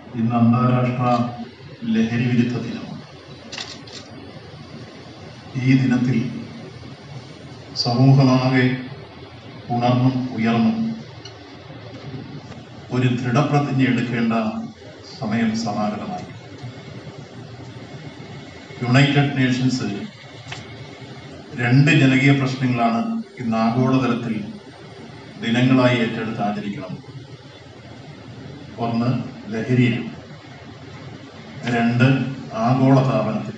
ഇന്ന് അന്താരാഷ്ട്ര ലഹരി വിരുദ്ധ ദിനമാണ് ഈ ദിനത്തിൽ സമൂഹമാകെ ഉണർന്നും ഉയർന്നും ഒരു ദൃഢപ്രതിജ്ഞ എടുക്കേണ്ട സമയം സമാഗതമായി യുണൈറ്റഡ് നേഷൻസ് രണ്ട് ജനകീയ പ്രശ്നങ്ങളാണ് ഇന്ന് ആഗോളതലത്തിൽ ദിനങ്ങളായി ഏറ്റെടുത്ത് ആചരിക്കണം ഒന്ന് ലഹരിയാണ് രണ്ട് ആഗോള താപനത്തിൽ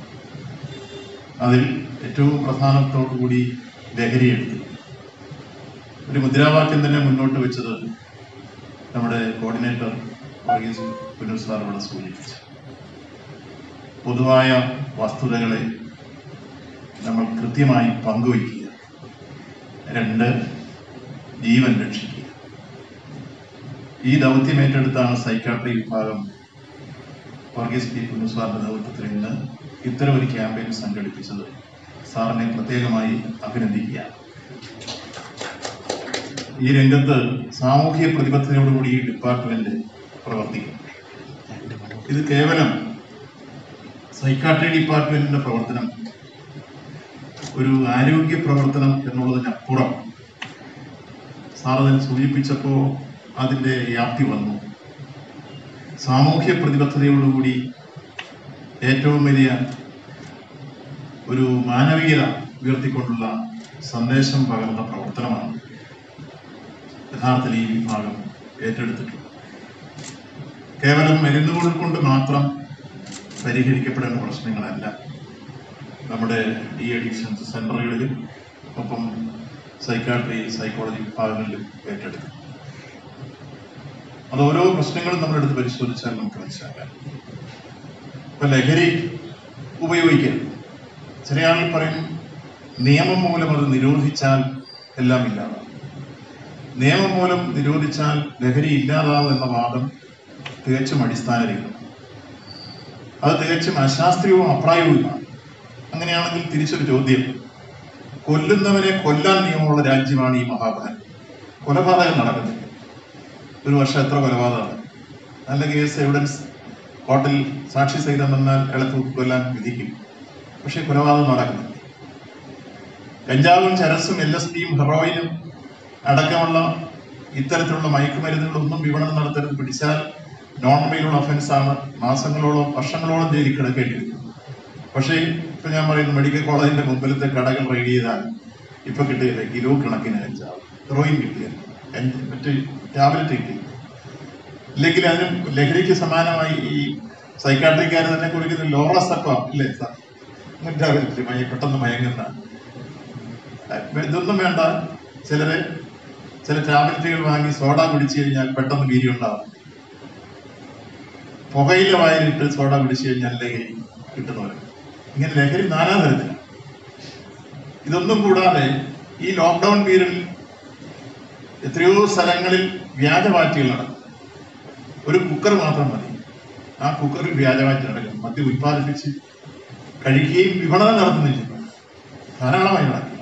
അതിൽ ഏറ്റവും പ്രധാനത്തോടു കൂടി ലഹരി എടുത്തു ഒരു മുദ്രാവാക്യം തന്നെ മുന്നോട്ട് വെച്ചത് നമ്മുടെ കോർഡിനേറ്റർ വർഗീസ് പുനർ സാർ ഇവിടെ സൂചിപ്പിച്ചു പൊതുവായ വസ്തുതകളെ നമ്മൾ കൃത്യമായി പങ്കുവയ്ക്കുക രണ്ട് ജീവൻ രക്ഷിക്കുക ഈ ദൗത്യം ഏറ്റെടുത്താണ് സൈക്കാട്രി വിഭാഗം വർഗീസ് പി കുഞ്ഞുസാറിന്റെ നേതൃത്വത്തിൽ ഇന്ന് ഇത്തരം ഒരു ക്യാമ്പയിൻ സംഘടിപ്പിച്ചത് സാറിനെ പ്രത്യേകമായി അഭിനന്ദിക്കുകയാണ് ഈ രംഗത്ത് സാമൂഹിക പ്രതിബദ്ധതയോടുകൂടി ഈ ഡിപ്പാർട്ട്മെന്റ് പ്രവർത്തിക്കും ഇത് കേവലം സൈക്കാട്രി ഡിപ്പാർട്ട്മെന്റിന്റെ പ്രവർത്തനം ഒരു ആരോഗ്യ പ്രവർത്തനം എന്നുള്ളതിനപ്പുറം സാർ അതിന് സൂചിപ്പിച്ചപ്പോൾ അതിൻ്റെ വ്യാപ്തി വന്നു സാമൂഹ്യ പ്രതിബദ്ധതയോടുകൂടി ഏറ്റവും വലിയ ഒരു മാനവികത ഉയർത്തിക്കൊണ്ടുള്ള സന്ദേശം പകർന്ന പ്രവർത്തനമാണ് യഥാർത്ഥത്തിൽ ഈ വിഭാഗം ഏറ്റെടുത്തിട്ടുള്ളത് കേവലം മരുന്നുകൾ കൊണ്ട് മാത്രം പരിഹരിക്കപ്പെടേണ്ട പ്രശ്നങ്ങളല്ല നമ്മുടെ ഡി അഡിക്ഷൻസ് സെന്ററുകളിലും ഒപ്പം സൈക്കാട്രി സൈക്കോളജി വിഭാഗങ്ങളിലും ഏറ്റെടുക്കും അത് ഓരോ പ്രശ്നങ്ങളും നമ്മളെടുത്ത് പരിശോധിച്ചാൽ നമുക്ക് മനസ്സിലാക്കാം ഇപ്പൊ ലഹരി ഉപയോഗിക്കരുത് ചില ആളുകൾ പറയും നിയമം മൂലം അത് നിരോധിച്ചാൽ എല്ലാം ഇല്ലാതാവും നിയമം മൂലം നിരോധിച്ചാൽ ലഹരി ഇല്ലാതാവും എന്ന വാദം തികച്ചും അടിസ്ഥാനരഹിതമാണ് അത് തികച്ചും അശാസ്ത്രീയവും അപ്രായോഗികമാണ് അങ്ങനെയാണെങ്കിൽ തിരിച്ചൊരു ചോദ്യം കൊല്ലുന്നവനെ കൊല്ലാൻ നിയമമുള്ള രാജ്യമാണ് ഈ മഹാഭാരത് കൊലപാതകം നടക്കുന്നില്ല ഒരു വർഷം എത്ര കൊലപാതകമാണ് നല്ല കേസ് എവിഡൻസ് കോർട്ടിൽ സാക്ഷി സഹിതം വന്നാൽ അയാളെ തൂക്കിക്കൊല്ലാൻ വിധിക്കും പക്ഷെ കൊലപാതകം നടക്കുന്നില്ല കഞ്ചാവും ചരസും എൽ എസ് പിയും ഹെറോയിനും അടക്കമുള്ള ഇത്തരത്തിലുള്ള മയക്കുമരുന്നുകളൊന്നും വിപണനം നടത്തരുത് പിടിച്ചാൽ നോൺ മെയിലുള്ള ഒഫൻസ് ആണ് മാസങ്ങളോളം വർഷങ്ങളോളം ജയിലിൽ കിടക്കേണ്ടി വരും പക്ഷേ ഇപ്പൊ ഞാൻ പറയുന്നു മെഡിക്കൽ കോളേജിന്റെ മുമ്പിലത്തെ കടകൾ റെയ്ഡ് ചെയ്താൽ ഇപ്പൊ കിട്ടിയില്ല കിലോ കണക്കിന് കഞ്ചാവ് ഹെറോയിൻ കിട്ടിയത് മറ്റ് ടാബ്ലറ്റ് കിട്ടി ഇല്ലെങ്കിൽ അതിനും ലഹരിക്ക് സമാനമായി ഈ സൈക്കാട്രിക്കാർ തന്നെ കുറിക്കുന്ന ലോറസപ്പ ഇല്ലേ സാർ ടാബ്ലറ്റ് മയ പെട്ടെന്ന് മയങ്ങുന്ന ഇതൊന്നും വേണ്ട ചിലരെ ചില ടാബ്ലറ്റുകൾ വാങ്ങി സോഡ കുടിച്ചു കഴിഞ്ഞാൽ പെട്ടെന്ന് വീരി ഉണ്ടാവും പുകയില വായിലിട്ട് സോഡ കുടിച്ചു കഴിഞ്ഞാൽ ലഹരി കിട്ടുന്നവർ ഇങ്ങനെ ലഹരി നാനാതരത്തിലാണ് ഇതൊന്നും കൂടാതെ ഈ ലോക്ക്ഡൌൺ പീരീഡിൽ എത്രയോ സ്ഥലങ്ങളിൽ വ്യാജമാറ്റികൾ നടക്കും ഒരു കുക്കർ മാത്രം മതി ആ കുക്കറിൽ വ്യാജമാറ്റി നടക്കും മദ്യം ഉത്പാദിപ്പിച്ച് കഴിക്കുകയും വിപണനം നടത്തുന്നില്ല ധാരാളമായി നടക്കുക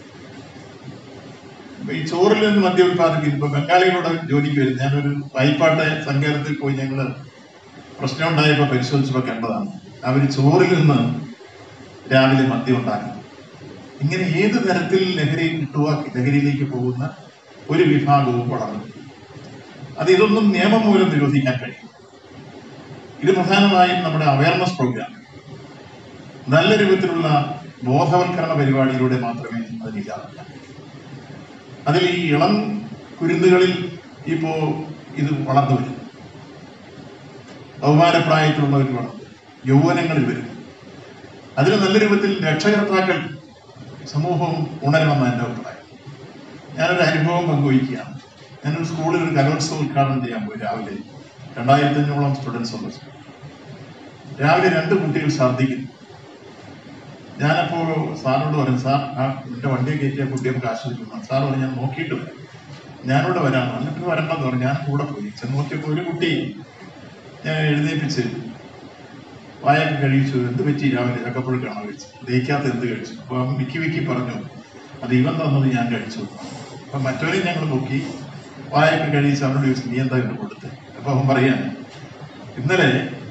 ഇപ്പൊ ഈ ചോറിൽ നിന്ന് മദ്യം ഉത്പാദിപ്പിക്കുന്നു ഇപ്പൊ ബംഗാളികളോട് ജോലിക്ക് വരും ഞാനൊരു വായ്പാട്ടെ സങ്കേതത്തിൽ പോയി ഞങ്ങള് പ്രശ്നം ഉണ്ടായപ്പോ പരിശോധിച്ചപ്പോ കണ്ടതാണ് അവര് ചോറിൽ നിന്ന് രാവിലെ മദ്യം ഉണ്ടാക്കണം ഇങ്ങനെ ഏത് തരത്തിൽ ലഹരി കിട്ടുക ലഹരിയിലേക്ക് പോകുന്ന ഒരു വിഭാഗവും വളർന്നു അത് ഇതൊന്നും നിയമം മൂലം നിരോധിക്കാൻ കഴിയും ഇത് പ്രധാനമായും നമ്മുടെ അവയർനെസ് പ്രോഗ്രാം നല്ല രൂപത്തിലുള്ള ബോധവൽക്കരണ പരിപാടിയിലൂടെ മാത്രമേ അതിനില്ലാതാക്കാൻ അതിൽ ഈ ഇളം കുരുന്നുകളിൽ ഇപ്പോ ഇത് വളർന്നു വരും ബഹുമാനപ്രായത്തിലുള്ളവർ വളർന്നു യൗവനങ്ങളിൽ വരും അതിന് നല്ല രൂപത്തിൽ രക്ഷകർത്താക്കൾ സമൂഹവും ഉണരുമെന്ന എൻ്റെ അഭിപ്രായം ഞാനൊരു അനുഭവം പങ്കുവയ്ക്കുകയാണ് ഞാനൊരു സ്കൂളിൽ ഒരു കലോത്സവം ഉദ്ഘാടനം ചെയ്യാൻ പോയി രാവിലെ രണ്ടായിരത്തി അഞ്ഞൂറോളം സ്റ്റുഡൻസ് ഉണ്ട് സ്കൂൾ രാവിലെ രണ്ട് കുട്ടികൾ ഛർദ്ദിക്കുന്നു ഞാനപ്പോൾ സാറിനോട് പറഞ്ഞു സാർ ആ എൻ്റെ വണ്ടിയെ കയറ്റിയ കുട്ടിയെ നമുക്ക് ആശ്വസിക്കുന്നു സാർ പറഞ്ഞു ഞാൻ നോക്കിയിട്ട് വരാം ഞാനിവിടെ വരാം എന്നിട്ട് വരണ്ടെന്ന് പറഞ്ഞു ഞാൻ കൂടെ പോയി ചെന്ന് നോക്കിയപ്പോൾ ഒരു കുട്ടി ഞാൻ എഴുന്നേപ്പിച്ച് വായൊക്കെ കഴിച്ചു എന്ത് പറ്റി രാവിലെ ചക്കപ്പുഴക്കാണോ കഴിച്ചു ദഹിക്കാത്ത എന്ത് കഴിച്ചു അപ്പൊ അവൻ വിക്കി വിക്കി പറഞ്ഞു അത് ഇവൻ തന്നത് ഞാൻ കഴിച്ചു അപ്പൊ മറ്റവരെയും ഞങ്ങൾ നോക്കി വായൊക്കെ കഴിച്ച് അവനോട് ചോദിച്ചു നീ എന്താ ഇട്ട് കൊടുത്ത് അപ്പൊ അവൻ പറയാണ് ഇന്നലെ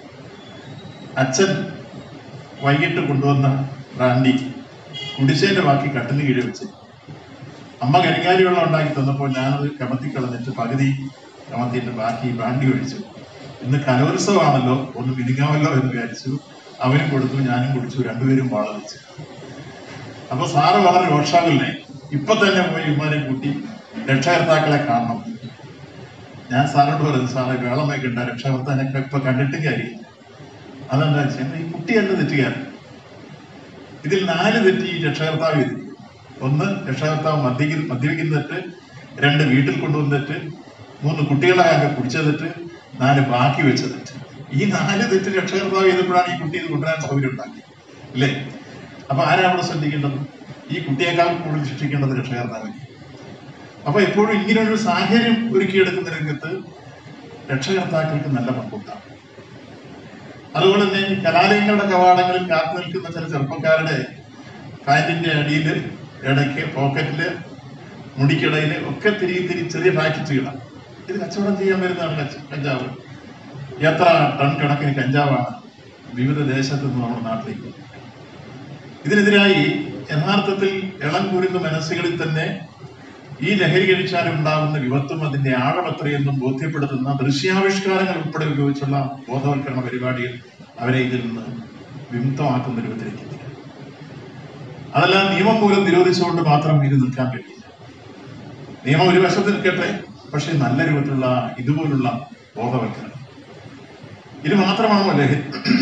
അച്ഛൻ വൈകിട്ട് കൊണ്ടുവന്ന ബ്രാൻഡി കുടിശ്ശേന്റെ ബാക്കി കട്ടിന് കീഴെ വെച്ച് അമ്മ കരിങ്ങാലി വെള്ളം ഉണ്ടാക്കി തന്നപ്പോൾ ഞാനത് കമത്തി കളഞ്ഞിട്ട് പകുതി കമത്തിയിട്ട് ബാക്കി ബ്രാൻഡി ഒഴിച്ചു ഇന്ന് കലോത്സവമാണല്ലോ ഒന്ന് മിനിങ്ങാമല്ലോ എന്ന് വിചാരിച്ചു അവനും കൊടുത്തു ഞാനും കുടിച്ചു രണ്ടുപേരും വളർച്ചു അപ്പൊ സാറ് വളരെ രോഷാവില്ലേ ഇപ്പൊ തന്നെ പോയി ഇമാരെ കൂട്ടി രക്ഷകർത്താക്കളെ കാണണം ഞാൻ സാറിനോട് പറഞ്ഞു സാറെ വേളം വെക്കണ്ട രക്ഷകർത്താനൊക്കെ ഇപ്പൊ കണ്ടിട്ടും കാര്യമില്ല അതെന്താ വെച്ചാൽ ഈ കുട്ടിയല്ല തെറ്റുകാരൻ ഇതിൽ നാല് തെറ്റ് ഈ രക്ഷകർത്താവ് ചെയ്തിരിക്കുന്നു ഒന്ന് രക്ഷകർത്താവ് മദ്യപിക്കുന്ന മദ്യപിക്കുന്ന തെറ്റ് രണ്ട് വീട്ടിൽ കൊണ്ടുവന്ന തെറ്റ് മൂന്ന് കുട്ടികളെ ആകെ കുടിച്ച തെറ്റ് നാല് ബാക്കി വെച്ച തെറ്റ് ഈ നാല് തെറ്റ് രക്ഷകർത്താവ് ചെയ്തപ്പോഴാണ് ഈ കുട്ടി ഇത് കൊണ്ടുവരാൻ സൗകര്യം ഉണ്ടാക്കിയത് അല്ലേ അപ്പൊ ആരാ അവിടെ ശ്രദ്ധിക്കേണ്ടത് ഈ കുട്ടിയേക്കാൾ കൂടുതൽ ശിക്ഷിക്കേണ്ടത് രക്ഷകർത്താവിനെ അപ്പൊ എപ്പോഴും ഇങ്ങനെയൊരു സാഹചര്യം ഒരുക്കിയെടുക്കുന്ന രംഗത്ത് രക്ഷകർത്താക്കൾക്ക് നല്ല പങ്കുണ്ടാകും അതുപോലെ തന്നെ ഈ കലാലയങ്ങളുടെ കവാടങ്ങളിൽ കാത്തു നിൽക്കുന്ന ചില ചെറുപ്പക്കാരുടെ പാന്റിന്റെ അടിയിൽ ഇടയ്ക്ക് പോക്കറ്റില് മുടിക്കിടയില് ഒക്കെ തിരികെ തിരി ചെറിയ പാക്കറ്റുകളാണ് ഇത് കച്ചവടം ചെയ്യാൻ വരുന്നതാണ് കച്ച- കഞ്ചാവ് എത്ര ടൺ കണക്കിന് കഞ്ചാവാണ് വിവിധ ദേശത്ത് നിന്ന് നമ്മുടെ നാട്ടിലേക്ക് വരുന്നത്. ഇതിനെതിരായി യഥാർത്ഥത്തിൽ ഇളം കുരുന്ന മനസ്സുകളിൽ തന്നെ ഈ ലഹരി കഴിച്ചാൽ ഉണ്ടാകുന്ന വിപത്തും അതിന്റെ ആഴമത്രയെന്നും ബോധ്യപ്പെടുത്തുന്ന ദൃശ്യാവിഷ്കാരങ്ങൾ ഉൾപ്പെടെ ഉപയോഗിച്ചുള്ള ബോധവൽക്കരണ പരിപാടികൾ അവരെ ഇതിൽ നിന്ന് വിമുക്തമാക്കുന്ന രൂപത്തിലേക്ക് എത്തിക്കും അതെല്ലാം നിയമം മൂലം നിരോധിച്ചുകൊണ്ട് മാത്രം ഇത് നിൽക്കാൻ കഴിയില്ല നിയമം ഒരു വശത്ത് നിൽക്കട്ടെ പക്ഷെ നല്ല രൂപത്തിലുള്ള ഇതുപോലുള്ള ബോധവൽക്കരണം ഇത് മാത്രമാണോ ലഹരി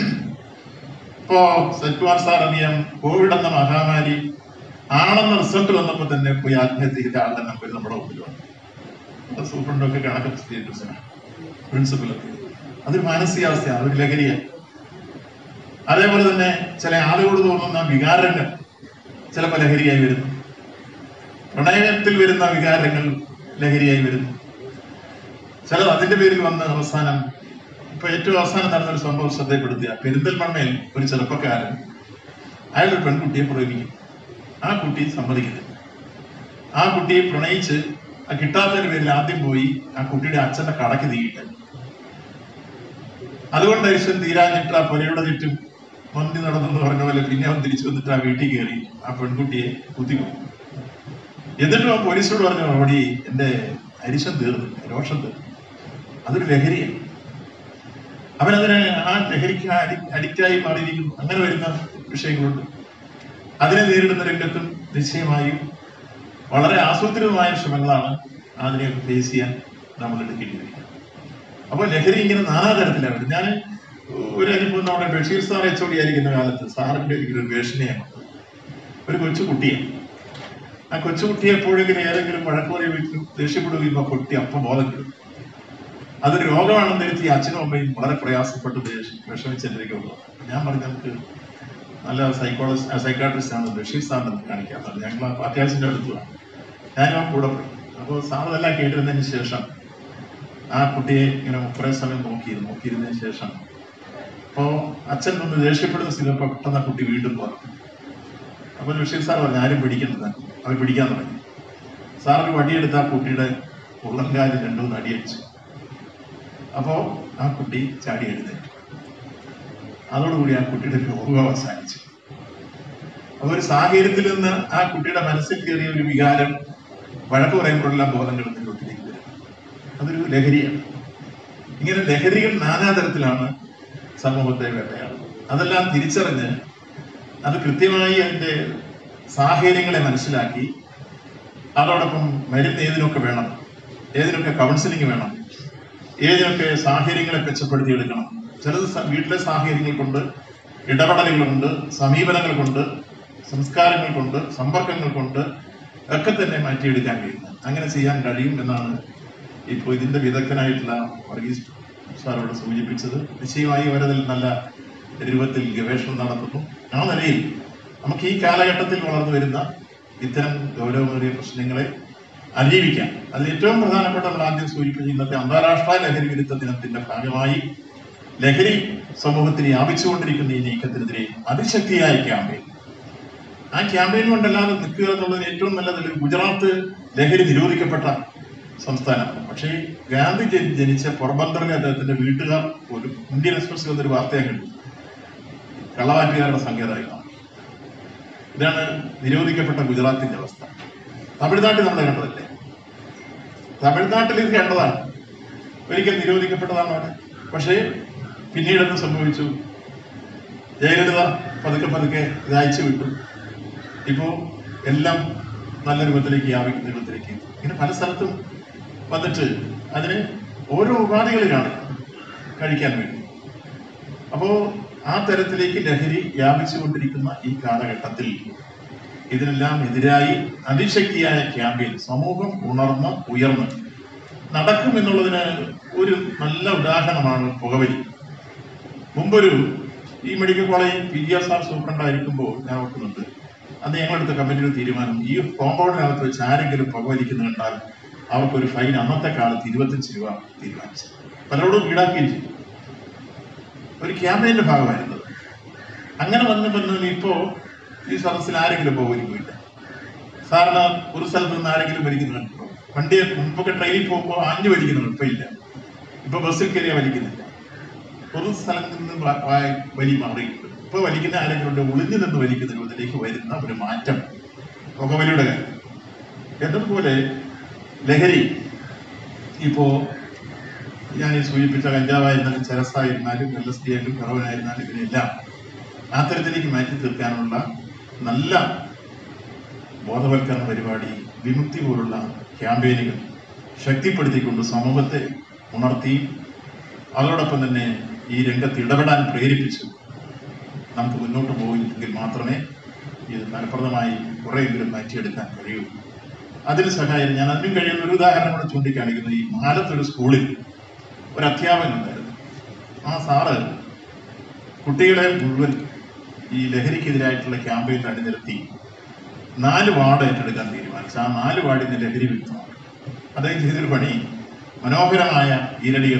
ഇപ്പോ സത്കുമാർ സാർ അറിയാം കോവിഡ് എന്ന മഹാമാരി ആണെന്ന റിസൾട്ട് വന്നപ്പോൾ തന്നെ പോയി ആത്മഹത്യ ചെയ്ത ആളുടെ നമ്പർ നമ്മുടെ മുമ്പിൽ വന്നു അത് സൂപ്രണ്ടൊക്കെ കണക്ക് സ്റ്റേറ്റസിനാണ് പ്രിൻസിപ്പലൊക്കെ അതൊരു മാനസികാവസ്ഥയാണ് അതൊരു ലഹരിയാണ് അതേപോലെ തന്നെ ചില ആളുകളോട് തോന്നുന്ന വികാരങ്ങൾ ചിലപ്പോൾ ലഹരിയായി വരുന്നു പ്രണയത്തിൽ വരുന്ന വികാരങ്ങൾ ലഹരിയായി വരുന്നു ചിലത് അതിന്റെ പേരിൽ വന്ന് അവസാനം ഇപ്പൊ ഏറ്റവും അവസാനം നടന്ന ഒരു സംഭവം ശ്രദ്ധപ്പെടുത്തിയ പെരിന്തൽമണ്ണയിൽ ഒരു ചെറുപ്പക്കാരൻ അയാൾ ഒരു പെൺകുട്ടിയെ പ്രേമിക്കും ആ കുട്ടി സമ്മതിക്കുന്നില്ല ആ കുട്ടിയെ പ്രണയിച്ച് ആ കിട്ടാത്തതിന്റെ പേരിൽ ആദ്യം പോയി ആ കുട്ടിയുടെ അച്ഛന്റെ കടക്ക് തീയിട്ട് അതുകൊണ്ട് ഐശ്വൻ തീരാഞ്ഞിട്ട് ആ പുരയുടെ ചുറ്റും മന്തി നടന്നെന്ന് പറഞ്ഞ പോലെ പിന്നെ അവൻ തിരിച്ചു വന്നിട്ട് ആ വീട്ടിൽ കയറി ആ പെൺകുട്ടിയെ കുത്തിക്കൊണ്ടു എന്നിട്ടും ആ പോലീസോട് പറഞ്ഞു മറുപടി എന്റെ അരിശം തീർന്നു രോഷം തീർന്നു അതൊരു ലഹരിയാണ് അവനതിന് ആ ലഹരിക്ക് അടി- അഡിക്റ്റായി മാറിയിരിക്കുന്നു അങ്ങനെ വരുന്ന വിഷയങ്ങളുണ്ട് അതിനെ നേരിടുന്ന രംഗത്തും നിശ്ചയമായും വളരെ ആസൂത്രിതമായ ശ്രമങ്ങളാണ് അതിനെ ഫേസ് ചെയ്യാൻ നമ്മൾ എടുക്കേണ്ടി വരിക അപ്പോൾ ലഹരി ഇങ്ങനെ നാനാതരത്തിലാണ് വരുന്നത്. ഞാൻ ഒരു അനുഭവം നമ്മുടെ ബഷീർ സാർ എച്ച് ആയിരിക്കുന്ന കാലത്ത് സാറിന്റെ ഒരു വേഷനെയാണ് ഒരു കൊച്ചു കുട്ടിയാണ് ആ കൊച്ചുകുട്ടിയെ എപ്പോഴെങ്കിലും ഏതെങ്കിലും വഴക്ക് പറയുകയും ദേഷ്യപ്പെടുകയും ആ കുട്ടി അപ്പം ബോധം കിട്ടും അതൊരു രോഗമാണെന്ന് ധരിച്ച് ഈ അച്ഛനും അമ്മയും വളരെ പ്രയാസപ്പെട്ട് ദേഷ്യം വിഷമിച്ചിരിക്കുള്ളൂ ഞാൻ പറഞ്ഞു നമുക്ക് നല്ല സൈക്കോളജിസ്റ്റ് സൈക്കാട്രിസ്റ്റ് ആണ് ബഷീർ സാറിനെ കാണിക്കാം ഞങ്ങൾ ആ അത്യാവശ്യത്തിന്റെ അടുത്തുമാണ് ഞാനും ആ കൂടെ പോയി അപ്പോൾ സാർ ഇതെല്ലാം കേട്ടിരുന്നതിന് ശേഷം ആ കുട്ടിയെ ഇങ്ങനെ കുറെ സമയം നോക്കിയിരുന്നു നോക്കിയിരുന്നതിന് ശേഷം അപ്പോ അച്ഛൻ ഒന്ന് ദേഷ്യപ്പെടുന്ന സ്ഥിതി അപ്പൊ പെട്ടെന്ന് ആ കുട്ടി വീണ്ടും പറഞ്ഞു അപ്പൊ ബഷീർ സാർ പറഞ്ഞു ആരും പിടിക്കുന്നത് അവർ പിടിക്കാൻ തുടങ്ങി സാർ ഒരു വടിയെടുത്ത് ആ കുട്ടിയുടെ ഉള്ളംകാലിൽ രണ്ടുമൂന്ന് അടിയടിച്ചു അപ്പോ ആ കുട്ടി ചാടി എഴുന്നേറ്റു അതോടുകൂടി ആ കുട്ടിയുടെ രോഗം അവസാനിച്ചു അപ്പൊ ഒരു സാഹചര്യത്തിൽ നിന്ന് ആ കുട്ടിയുടെ മനസ്സിൽ കയറിയ ഒരു വികാരം വഴക്ക് പറയുമ്പോഴെല്ലാം ബോധം കിടന്ന കുട്ടിയിലേക്ക് വരും അതൊരു ലഹരിയാണ് ഇങ്ങനെ ലഹരികൾ നാനാതരത്തിലാണ് സമൂഹത്തെ വേട്ടയാടുന്നത് അതെല്ലാം തിരിച്ചറിഞ്ഞ് അത് കൃത്യമായി അതിന്റെ സാഹചര്യങ്ങളെ മനസ്സിലാക്കി അതോടൊപ്പം മരുന്ന് ഏതിനൊക്കെ വേണം ഏതിനൊക്കെ കൗൺസിലിംഗ് വേണം ഏതിനൊക്കെ സാഹചര്യങ്ങളെ മെച്ചപ്പെടുത്തിയെടുക്കണം ചിലത് സ- വീട്ടിലെ സാഹചര്യങ്ങൾ കൊണ്ട് ഇടപെടലുകളുണ്ട് സമീപനങ്ങൾ കൊണ്ട് സംസ്കാരങ്ങൾ കൊണ്ട് സമ്പർക്കങ്ങൾ കൊണ്ട് ഒക്കെ തന്നെ മാറ്റിയെടുക്കാൻ കഴിയും അങ്ങനെ ചെയ്യാൻ കഴിയും എന്നാണ് ഇപ്പോൾ ഇതിന്റെ വിദഗ്ധനായിട്ടുള്ള വർഗീസ് സാറോട് സൂചിപ്പിച്ചത് നിശ്ചയമായി അവരതിൽ നല്ല രൂപത്തിൽ ഗവേഷണം നടത്തുന്നു ആ നിലയിൽ നമുക്ക് ഈ കാലഘട്ടത്തിൽ വളർന്നു വരുന്ന ഇത്തരം ഗൗരവമേറിയ പ്രശ്നങ്ങളെ അതിജീവിക്കാം അതിൽ ഏറ്റവും പ്രധാനപ്പെട്ട നമ്മൾ ആദ്യം സൂചിപ്പിച്ച ഇന്നത്തെ അന്താരാഷ്ട്ര ലഹരി വിരുദ്ധ ദിനത്തിന്റെ ഭാഗമായി ലഹരി സമൂഹത്തിൽ വ്യാപിച്ചുകൊണ്ടിരിക്കുന്ന ഈ നീക്കത്തിനെതിരെ അതിശക്തിയായ ക്യാമ്പയിൻ ആ ക്യാമ്പയിൻ കൊണ്ടല്ലാതെ നിൽക്കുക എന്നുള്ളതിന് ഏറ്റവും നല്ലത് ഗുജറാത്ത് ലഹരി നിരോധിക്കപ്പെട്ട സംസ്ഥാനമാണ് പക്ഷേ ഗാന്ധി ജനി- ജനിച്ച പോർബന്തറിലെ അദ്ദേഹത്തിന്റെ വീട്ടുകാർ പോലും ഇന്ത്യൻ എക്സ്പ്രസിൽ വന്നൊരു വാർത്ത ഞാൻ കണ്ടു കള്ളവാറ്റുകാരുടെ സങ്കേതമായിട്ടാണ് ഇതാണ് നിരോധിക്കപ്പെട്ട ഗുജറാത്തിന്റെ അവസ്ഥ തമിഴ്നാട്ടിൽ നമ്മൾ കണ്ടതല്ലേ തമിഴ്നാട്ടിൽ ഇത് കണ്ടതാണ് ഒരിക്കൽ നിരോധിക്കപ്പെട്ടതാണ് അവിടെ പക്ഷേ പിന്നീട് എന്ത് സംഭവിച്ചു ജയലളിത പതുക്കെ പതുക്കെ ഇത് അയച്ചു വിട്ടു ഇപ്പോ എല്ലാം നല്ല രൂപത്തിലേക്ക് വ്യാപിക്കുന്ന രൂപത്തിലേക്ക് എത്തി. ഇങ്ങനെ പല സ്ഥലത്തും വന്നിട്ട് അതിന് ഓരോ ഉപാധികളിലാണ് കഴിക്കാൻ വേണ്ടി അപ്പോ ആ തരത്തിലേക്ക് ലഹരി വ്യാപിച്ചുകൊണ്ടിരിക്കുന്ന ഈ കാലഘട്ടത്തിൽ ഇതിനെല്ലാം എതിരായി അതിശക്തിയായ ക്യാമ്പയിൻ സമൂഹം ഉണർന്ന് ഉയർന്ന് നടക്കും എന്നുള്ളതിന് ഒരു നല്ല ഉദാഹരണമാണ് പുകവലി മുമ്പൊരു ഈ medical college P G S R സൂപ്രണ്ടായിരിക്കുമ്പോൾ ഞാൻ ഓർക്കുന്നുണ്ട് അന്ന് ഞങ്ങളെടുത്ത കമ്മിറ്റിയുടെ തീരുമാനം ഈ കോമ്പൗണ്ടിനകത്ത് വെച്ച് ആരെങ്കിലും പുകവലിക്കുന്നത് കണ്ടാൽ അവർക്കൊരു ഫൈൻ അന്നത്തെ കാലത്ത് ഇരുപത്തഞ്ച് രൂപ തീരുമാനിച്ചു പലരോടും ഈടാക്കുകയും ചെയ്തു ഒരു ക്യാമ്പയിന്റെ ഭാഗമായിരുന്നത് അങ്ങനെ വന്നു വന്നു ഇപ്പോ ഈ സദസ്സിൽ ആരെങ്കിലും പുകവലിക്കില്ല സാറിന് ഒരു സ്ഥലത്ത് നിന്ന് ആരെങ്കിലും വലിക്കുന്നത് കണ്ടോ വണ്ടി മുമ്പൊക്കെ ട്രെയിനിൽ പോകുമ്പോൾ ആഞ്ഞു വലിക്കുന്നു ഇപ്പൊ ഇല്ല ഇപ്പൊ ബസ്സിൽ കയറിയാ വലിക്കുന്നില്ല ഒരു സ്ഥലത്ത് നിന്ന് വ- വ- വലി മാറിയിട്ടുണ്ട് ഇപ്പൊ വലിക്കുന്ന ആരെങ്കിലും ഉണ്ട് ഒളിഞ്ഞു നിന്ന് വലിക്കുന്ന രൂപത്തിലേക്ക് വരുന്ന ഒരു മാറ്റം പുകവലിയുടെ കാര്യം എന്നതുപോലെ ലഹരി ഇപ്പോ ഞാൻ ഈ സൂചിപ്പിച്ച കഞ്ചാവായിരുന്നാലും ചരസായിരുന്നാലും എൽ എസ് ഡി ആയാലും കറവനായിരുന്നാലും ഇതിനെല്ലാം ആ തരത്തിലേക്ക് മാറ്റി തീർക്കാനുള്ള നല്ല ബോധവൽക്കരണ പരിപാടി വിമുക്തി പോലുള്ള ക്യാമ്പയിനുകൾ ശക്തിപ്പെടുത്തിക്കൊണ്ട് സമൂഹത്തെ ഉണർത്തി അതോടൊപ്പം തന്നെ ഈ രംഗത്ത് ഇടപെടാൻ പ്രേരിപ്പിച്ചു നമുക്ക് മുന്നോട്ട് പോയെങ്കിൽ മാത്രമേ ഇത് ഫലപ്രദമായി കുറെയെങ്കിലും മാറ്റിയെടുക്കാൻ കഴിയൂ അതിന് സഹായം ഞാൻ അതിനും കഴിയുന്ന ഒരു ഉദാഹരണം കൂടെ ചൂണ്ടിക്കാണിക്കുന്നു ഈ മാലത്തൊരു സ്കൂളിൽ ഒരു അധ്യാപകൻ ഉണ്ടായിരുന്നു ആ സാറ് കുട്ടികളെ മുഴുവൻ ഈ ലഹരിക്കെതിരായിട്ടുള്ള ക്യാമ്പയിനിൽ അണിനിരത്തി നാല് വാർഡ് ഏറ്റെടുക്കാൻ തീരുമാനിച്ചു ആ നാല് വാർഡിന് ലഹരി വിരുദ്ധമാണ് അദ്ദേഹം ചെയ്തൊരു പണി മനോഹരമായ ഈരടികൾ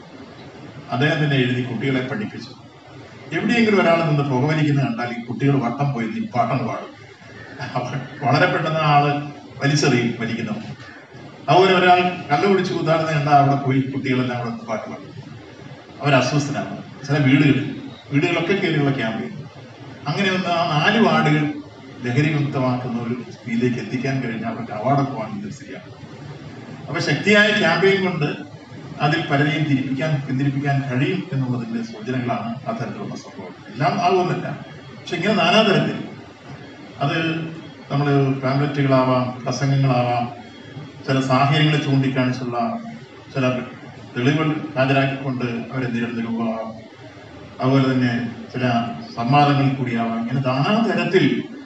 അദ്ദേഹം തന്നെ എഴുതി കുട്ടികളെ പഠിപ്പിച്ചു എവിടെയെങ്കിലും ഒരാൾ നിന്ന് പുകവലിക്കുന്നത് കണ്ടാൽ ഈ കുട്ടികൾ വട്ടം പോയി ഈ പാട്ടം പാടും അപ്പോൾ വളരെ പെട്ടെന്ന് ആ ആള് വലിച്ചെറിയും വലിക്കുന്നവർ അതുപോലെ ഒരാൾ കള്ളുപിടിച്ച് കുത്താടുന്ന കണ്ടാൽ അവിടെ പോയി കുട്ടികളെല്ലാം അവിടെ നിന്ന് പാട്ട് പാടും അവർ അസ്വസ്ഥരാണ് ചില വീടുകളിൽ വീടുകളൊക്കെ കയറിയുള്ള ക്യാമ്പയിൻ അങ്ങനെ ഒന്ന് ആ നാല് വാർഡുകൾ ലഹരി മുക്തമാക്കുന്ന ഒരു സ്ഥിതിയിലേക്ക് എത്തിക്കാൻ കഴിഞ്ഞാൽ അവർക്ക് അവാർഡൊക്കെ വാങ്ങുന്ന സ്ഥിതിയാണ് അപ്പൊ ശക്തിയായ ക്യാമ്പയിൻ കൊണ്ട് അതിൽ പലരെയും തിരിപ്പിക്കാൻ പിന്തിരിപ്പിക്കാൻ കഴിയും എന്നുള്ളതിന്റെ സൂചനകളാണ് അത്തരത്തിലുള്ള സംഭവം എല്ലാം ആകുന്നില്ല പക്ഷെ ഇങ്ങനെ നാനാതരത്തിൽ അത് നമ്മൾ പാംപ്ലെറ്റുകളാവാം പ്രസംഗങ്ങളാവാം ചില സാഹചര്യങ്ങളെ ചൂണ്ടിക്കാണിച്ചുള്ള ചില തെളിവുകൾ ഹാജരാക്കിക്കൊണ്ട് അവരെ നിരന്തരമാവാം അതുപോലെ തന്നെ ചില സംവാദങ്ങളിൽ കൂടിയാവാം ഇങ്ങനെ നാനാതരത്തിൽ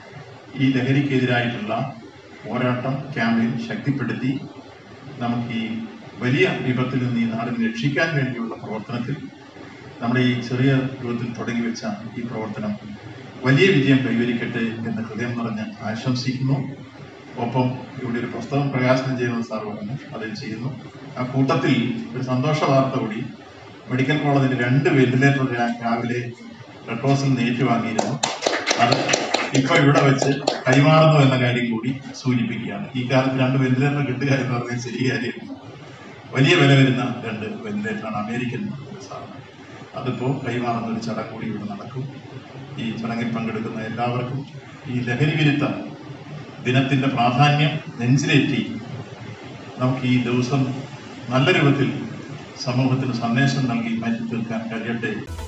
ഈ ലഹരിക്കെതിരായിട്ടുള്ള പോരാട്ടം ക്യാമ്പയിൻ ശക്തിപ്പെടുത്തി നമുക്ക് ഈ വലിയ വിപത്തിൽ നിന്ന് ഈ നാടിനെ രക്ഷിക്കാൻ വേണ്ടിയുള്ള പ്രവർത്തനത്തിൽ നമ്മുടെ ഈ ചെറിയ രൂപത്തിൽ തുടങ്ങി വെച്ച ഈ പ്രവർത്തനം വലിയ വിജയം കൈവരിക്കട്ടെ എന്ന് ഹൃദയം നിറഞ്ഞ് ആശംസിക്കുന്നു ഒപ്പം ഇവിടെ ഒരു പുസ്തകം പ്രകാശനം ചെയ്യുന്നത് സാർ പറഞ്ഞു അതിൽ ചെയ്യുന്നു ആ കൂട്ടത്തിൽ ഒരു സന്തോഷ വാർത്ത കൂടി മെഡിക്കൽ കോളേജിൽ രണ്ട് വെന്റിലേറ്റർ രാവിലെ റെഡ് ക്രോസിൽ നിന്ന് ഏറ്റുവാങ്ങിയിരുന്നു അത് ഇപ്പൊ ഇവിടെ വെച്ച് കൈമാറുന്നു എന്ന കാര്യം കൂടി സൂചിപ്പിക്കുകയാണ് ഈ കാലത്ത് രണ്ട് വെന്റിലേറ്റർ കിട്ടുക എന്ന് പറഞ്ഞാൽ ശരി കാര്യമാണ് വലിയ വില വരുന്ന രണ്ട് വെന്റിലേറ്ററാണ് അമേരിക്കൻ സാധനം അതിപ്പോ കൈമാറുന്ന ഒരു ചടങ്ങ് കൂടി ഇവിടെ നടക്കും ഈ ചടങ്ങിൽ പങ്കെടുക്കുന്ന എല്ലാവർക്കും ഈ ലഹരി വിരുദ്ധ ദിനത്തിന്റെ പ്രാധാന്യം നെഞ്ചിലേറ്റി നമുക്ക് ഈ ദിവസം നല്ല രൂപത്തിൽ സമൂഹത്തിന് സന്ദേശം നൽകി മാറ്റി തീർക്കാൻ കഴിയട്ടെ